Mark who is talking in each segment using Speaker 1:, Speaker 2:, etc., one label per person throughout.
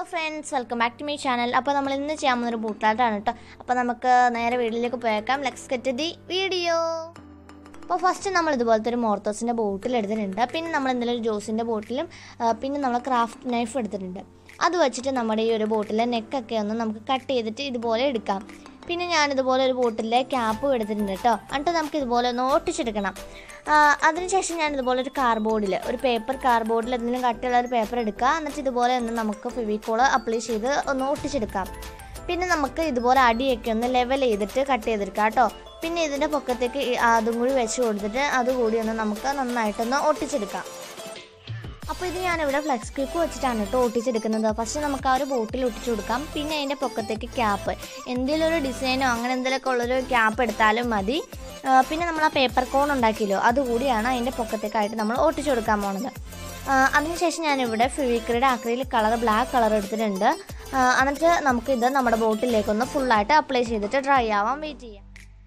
Speaker 1: friends welcome back to my channel അപ്പോൾ നമ്മൾ ഇന്ന് ചെയ്യാൻ പോകുന്നൊരു ബൂട്ടാട്ടാണ് കേട്ടോ അപ്പോൾ നമുക്ക് നേരെ വീട്ടിലേക്ക് പോയേക്കാം ലെറ്റ്സ് ഗെറ്റ് ദി വീഡിയോ അപ്പോൾ ഫസ്റ്റ് നമ്മൾ ഇതുപോലത്തെ ഒരു മോർത്തോസിൻ്റെ ബോട്ടിൽ എടുത്തിട്ടുണ്ട് പിന്നെ നമ്മൾ എന്തെങ്കിലും ഒരു ജോസിൻ്റെ ബോട്ടിലും ആ, പിന്നെ നമ്മൾ ക്രാഫ്റ്റ് നൈഫ് എടുത്തിട്ടുണ്ട് അത് വെച്ചിട്ട് നമ്മുടെ ഈ ഒരു ബോട്ടിലെ നെക്കൊക്കെ ഒന്ന് നമുക്ക് കട്ട് ചെയ്തിട്ട് ഇതുപോലെ എടുക്കാം പിന്നെ ഞാൻ ഇതുപോലെ ഒരു ബോട്ടിലെ ക്യാപ്പും എടുത്തിട്ടുണ്ട് കേട്ടോ എന്നിട്ട് നമുക്ക് ഇതുപോലെ ഒന്ന് ഒട്ടിച്ചെടുക്കണം ആ, അതിനുശേഷം ഞാൻ ഇതുപോലെ ഒരു കാർബോർഡിൽ ഒരു പേപ്പർ കാർബോർഡിൽ എന്തെങ്കിലും കട്ടിയുള്ള ഒരു പേപ്പർ എടുക്കുക എന്നിട്ട് ഇതുപോലെ ഒന്ന് നമുക്ക് ഫെവിക്കോള് അപ്ലൈ ചെയ്ത് ഒന്ന് ഒട്ടിച്ചെടുക്കാം പിന്നെ നമുക്ക് ഇതുപോലെ അടിയൊക്കെ ഒന്ന് ലെവൽ ചെയ്തിട്ട് കട്ട് ചെയ്തെടുക്കാം കേട്ടോ പിന്നെ ഇതിൻ്റെ പൊക്കത്തേക്ക് ഈ അതും കൂടി വെച്ച് കൊടുത്തിട്ട് അതുകൂടി ഒന്ന് നമുക്ക് നന്നായിട്ടൊന്ന് ഒട്ടിച്ചെടുക്കാം അപ്പോൾ ഇത് ഞാനിവിടെ ഫ്ലെക്സ് ക്ലിപ്പ് വെച്ചിട്ടാണ് കേട്ടോ ഒട്ടിച്ചെടുക്കുന്നത് ഫസ്റ്റ് നമുക്ക് ആ ഒരു ബോട്ടിൽ ഒട്ടിച്ചു കൊടുക്കാം പിന്നെ അതിൻ്റെ പൊക്കത്തേക്ക് ക്യാപ്പ് എന്തെങ്കിലും ഒരു ഡിസൈനോ അങ്ങനെ എന്തെങ്കിലുമൊക്കെ ഉള്ളൊരു ക്യാപ്പ് എടുത്താലും മതി ആ, പിന്നെ നമ്മൾ ആ പേപ്പർ കോൺ ഉണ്ടാക്കിയല്ലോ അതുകൂടിയാണ് അതിൻ്റെ പൊക്കത്തേക്കായിട്ട് നമ്മൾ ഒട്ടിച്ചു കൊടുക്കാൻ പോണത് ആ, അതിനുശേഷം ഞാനിവിടെ ഫിവിക്രിയുടെ അക്രിലിക് കളർ ബ്ലാക്ക് കളർ എടുത്തിട്ടുണ്ട് ആ, എന്നിട്ട് നമുക്കിത് നമ്മുടെ ബോട്ടിലേക്കൊന്ന് ഫുള്ളായിട്ട് അപ്ലൈ ചെയ്തിട്ട് ഡ്രൈ ആവാൻ വെയിറ്റ് ചെയ്യാം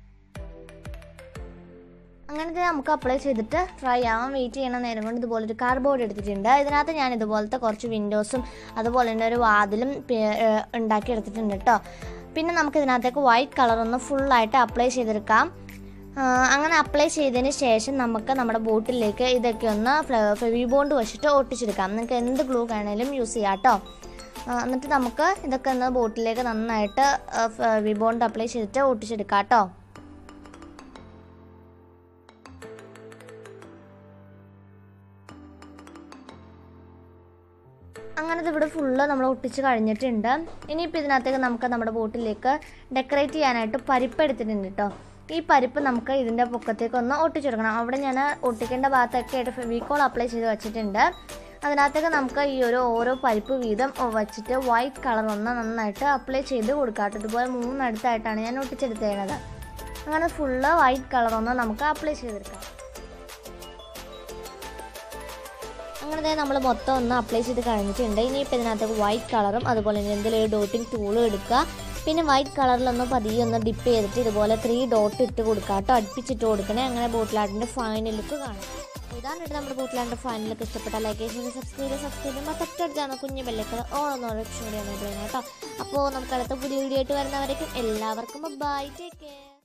Speaker 1: അങ്ങനത്തെ നമുക്ക് അപ്ലൈ ചെയ്തിട്ട് ഡ്രൈ ആവാൻ വെയിറ്റ് ചെയ്യണ നേരം കൊണ്ട് ഇതുപോലെ ഒരു കാർഡ്ബോർഡ് എടുത്തിട്ടുണ്ട് ഇതിനകത്ത് ഞാൻ ഇതുപോലത്തെ കുറച്ച് വിൻഡോസും അതുപോലെ തന്നെ ഒരു വാതിലും പി- ഏഹ് ഉണ്ടാക്കി എടുത്തിട്ടുണ്ട് കേട്ടോ പിന്നെ നമുക്ക് ഇതിനകത്തേക്ക് വൈറ്റ് കളർ ഒന്ന് ഫുള്ളായിട്ട് അപ്ലൈ ചെയ്തെടുക്കാം ആ, അങ്ങനെ അപ്ലൈ ചെയ്തതിന് ശേഷം നമുക്ക് നമ്മുടെ ബോട്ടിലേക്ക് ഇതൊക്കെ ഒന്ന് ഫെവി ബോണ്ട് വെച്ചിട്ട് ഒട്ടിച്ചെടുക്കാം നിങ്ങൾക്ക് എന്ത് ഗ്ലൂ വേണേലും യൂസ് ചെയ്യാം കേട്ടോ ആ, എന്നിട്ട് നമുക്ക് ഇതൊക്കെ ഒന്ന് ബോട്ടിലേക്ക് നന്നായിട്ട് ഫെവി ബോണ്ട് അപ്ലൈ ചെയ്തിട്ട് ഒട്ടിച്ചെടുക്കാം കേട്ടോ അങ്ങനത്തെ ഇവിടെ ഫുള്ള് നമ്മൾ ഒട്ടിച്ച് കഴിഞ്ഞിട്ടുണ്ട് ഇനിയിപ്പോൾ ഇതിനകത്തേക്ക് നമുക്ക് നമ്മുടെ ബോട്ടിലേക്ക് ഡെക്കറേറ്റ് ചെയ്യാനായിട്ട് പരിപ്പ് എടുത്തിട്ടുണ്ട് കേട്ടോ ഈ പരിപ്പ് നമുക്ക് ഇതിൻ്റെ പൊക്കത്തേക്ക് ഒന്ന് ഒട്ടിച്ചെടുക്കണം അവിടെ ഞാൻ ഒട്ടിക്കേണ്ട ഭാഗത്തൊക്കെ ആയിട്ട് ഫെവിക്കോൾ അപ്ലൈ ചെയ്ത് വെച്ചിട്ടുണ്ട് അതിനകത്തേക്ക് നമുക്ക് ഈ ഒരു ഓരോ പരിപ്പ് വീതം വെച്ചിട്ട് വൈറ്റ് കളർ ഒന്ന് നന്നായിട്ട് അപ്ലൈ ചെയ്ത് കൊടുക്കാം കേട്ടോ ഇതുപോലെ മൂന്നടുത്തായിട്ടാണ് ഞാൻ ഒട്ടിച്ചെടുത്തേക്കുന്നത് അങ്ങനെ ഫുള്ള് വൈറ്റ് കളർ ഒന്ന് നമുക്ക് അപ്ലൈ ചെയ്തെടുക്കാം അങ്ങനെ നമ്മൾ മൊത്തം ഒന്ന് അപ്ലൈ ചെയ്ത് കഴിഞ്ഞിട്ടുണ്ട് ഇനിയിപ്പോൾ ഇതിനകത്തേക്ക് വൈറ്റ് കളറും അതുപോലെ തന്നെ എന്തെങ്കിലും ഒരു ഡോട്ടിങ് ടൂളും എടുക്കുക പിന്നെ വൈറ്റ് കളറിലൊന്ന് പതിയെ ഒന്ന് ഡിപ്പ് ചെയ്തിട്ട് ഇതുപോലെ ത്രീ ഡോട്ട് ഇട്ട് കൊടുക്കുക കേട്ടോ അടുപ്പിച്ചിട്ട് കൊടുക്കണേ അങ്ങനെ ബോട്ടിലാട്ടിൻ്റെ ഫൈനൽ ലുക്ക് കാണും അപ്പോൾ ഇതാണ് കേട്ടോ നമ്മുടെ ബോട്ടിലാട്ടിൻ്റെ ഫൈനൽ ലുക്ക് ഇഷ്ടപ്പെട്ട ലൈക്ക് ചെയ്ത് സബ്സ്ക്രൈബ് ചെയ്ത് സബ്സ്ക്രൈബ് ചെയ്യുമ്പോൾ തൊട്ടടുത്താണ് കുഞ്ഞു ബെല്ലൊക്കെ ഓണൊന്ന് ഓപ്ഷൻ കൂടി വന്നിട്ട് കേട്ടോ അപ്പോൾ നമുക്ക് അടുത്ത പുതിയ വീഡിയോ ആയിട്ട് വരുന്നവരേക്കും എല്ലാവർക്കും ബൈ ടേക്ക് കെയർ